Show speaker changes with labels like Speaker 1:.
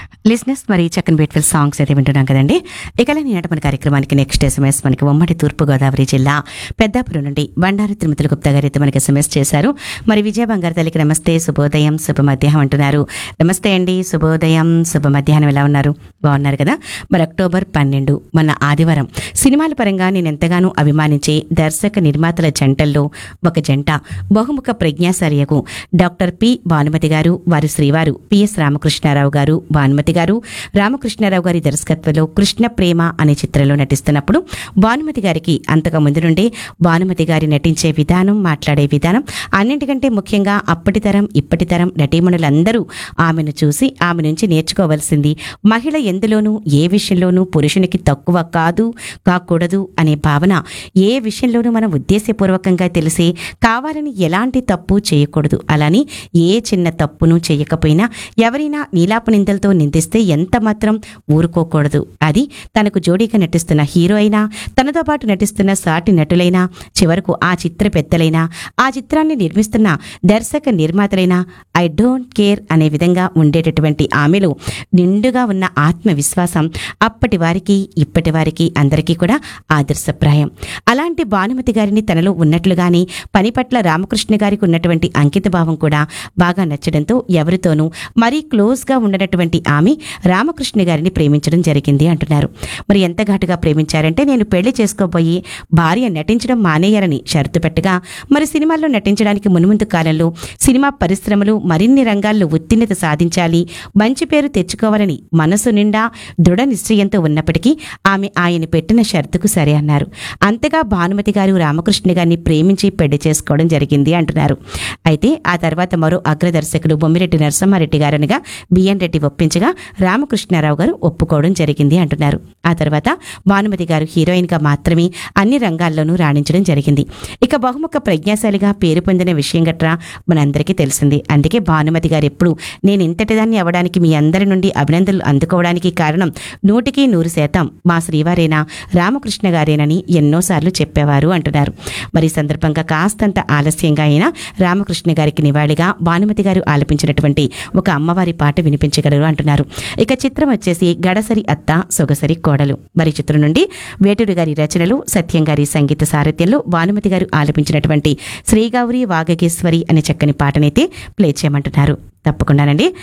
Speaker 1: లిస్నెస్ మరి చక్కని beautiful songs అయితే వింటున్నాం కదండి ఇక నేటి మన కార్యక్రమానికి నెక్స్ట్ ఎస్ఎంఎస్ మనకి ఉమ్మడి తూర్పుగోదావరి జిల్లా పెద్దాపురం నుండి బండారు తిరుమతుల గుప్తా గారు అయితే మనకి ఎస్ఎంఎస్ చేశారు మరి విజయ బంగారు తల్లికి నమస్తే శుభోదయం శుభ మధ్యాహ్నం అంటున్నారు నమస్తే అండి శుభోదయం శుభ మధ్యాహ్నం ఎలా ఉన్నారు బాగున్నారు కదా మరి అక్టోబర్ పన్నెండు మన ఆదివారం సినిమాల పరంగా నేను ఎంతగానో అభిమానించే దర్శక నిర్మాతల జంటల్లో ఒక జంట బహుముఖ ప్రజ్ఞాశార్యకు డాక్టర్ పి భానుమతి గారు వారి శ్రీవారు పిఎస్ రామకృష్ణారావు గారు భానుమతి గారు రామకృష్ణారావు గారి దర్శకత్వంలో కృష్ణ ప్రేమ అనే చిత్రంలో నటిస్తున్నప్పుడు భానుమతి గారికి అంతకు ముందు నుండే భానుమతి గారి నటించే విధానం మాట్లాడే విధానం అన్నింటికంటే ముఖ్యంగా అప్పటి తరం ఇప్పటి తరం నటీమణులందరూ ఆమెను చూసి ఆమె నుంచి నేర్చుకోవాల్సింది మహిళ ఎందులోనూ ఏ విషయంలోనూ పురుషునికి తక్కువ కాదు కాకూడదు అనే భావన ఏ విషయంలోనూ మనం ఉద్దేశపూర్వకంగా తెలిసే కావాలని ఎలాంటి తప్పు చేయకూడదు అలాని ఏ చిన్న తప్పును చేయకపోయినా ఎవరైనా నీలాప నిందలతో నిందిస్తే ఎంత మాత్రం ఊరుకోకూడదు అది తనకు జోడీగా నటిస్తున్న హీరో అయినా తనతో పాటు నటిస్తున్న సాటి నటులైనా చివరకు ఆ చిత్ర పెద్దలైనా ఆ చిత్రాన్ని నిర్మిస్తున్న దర్శక నిర్మాతలైనా ఐ డోంట్ కేర్ అనే విధంగా ఉండేటటువంటి ఆమెలో నిండుగా ఉన్న ఆత్మవిశ్వాసం అప్పటి వారికి ఇప్పటి వారికి అందరికీ కూడా ఆదర్శప్రాయం అలాంటి భానుమతి గారిని తనలో ఉన్నట్లుగానే పని పట్ల రామకృష్ణ గారికి ఉన్నటువంటి అంకితభావం కూడా బాగా నచ్చడంతో ఎవరితోనూ మరీ క్లోజ్గా ఉండనటువంటి ఆమె రామకృష్ణ గారిని ప్రేమించడం జరిగింది అంటున్నారు మరి ఎంత ఘాటుగా ప్రేమించారంటే నేను పెళ్లి చేసుకోబోయి భార్య నటించడం మానేయాలని షరతు పెట్టగా మరి సినిమాల్లో నటించడానికి మునుముందు కాలంలో సినిమా పరిశ్రమలు మరిన్ని రంగాల్లో ఉత్తీర్ణత సాధించాలి మంచి పేరు తెచ్చుకోవాలని మనసు నిండా దృఢ నిశ్చయంతో ఉన్నప్పటికీ ఆమె ఆయన పెట్టిన షరతుకు సరే అన్నారు అంతగా భానుమతి గారు రామకృష్ణ గారిని ప్రేమించి పెళ్లి చేసుకోవడం జరిగింది అంటున్నారు అయితే ఆ తర్వాత మరో అగ్రదర్శకులు బొమ్మిరెడ్డి నరసింహారెడ్డి గారనగా బిఎన్ రెడ్డి ఒప్పించగా రామకృష్ణారావు గారు ఒప్పుకోవడం జరిగింది అంటున్నారు ఆ తర్వాత భానుమతి గారు హీరోయిన్ గా మాత్రమే అన్ని రంగాల్లోనూ రాణించడం జరిగింది ఇక బహుముఖ ప్రజ్ఞాశాలిగా పేరు పొందిన విషయం గట్రా మనందరికీ తెలిసింది అందుకే భానుమతి గారు ఎప్పుడు నేను ఇంతటిదాన్ని అవ్వడానికి మీ అందరి నుండి అభినందనలు అందుకోవడానికి కారణం నూటికి నూరు శాతం మా శ్రీవారేనా రామకృష్ణ గారేనని ఎన్నోసార్లు చెప్పేవారు అంటున్నారు మరి ఈ సందర్భంగా కాస్తంత ఆలస్యంగా అయినా రామకృష్ణ గారికి నివాళిగా భానుమతి గారు ఆలపించినటువంటి ఒక అమ్మవారి పాట వినిపించగలరు అంటున్నారు ఇక చిత్రం వచ్చేసి గడసరి అత్త సొగసరి కోడలు మరి చిత్రం నుండి వేటూరు గారి రచనలు సత్యం గారి సంగీత సారథ్యంలో భానుమతి గారు ఆలపించినటువంటి శ్రీగౌరి వాగకేశ్వరి అనే చక్కని పాటనైతే ప్లే చేయమంటున్నారు తప్పకుండానండి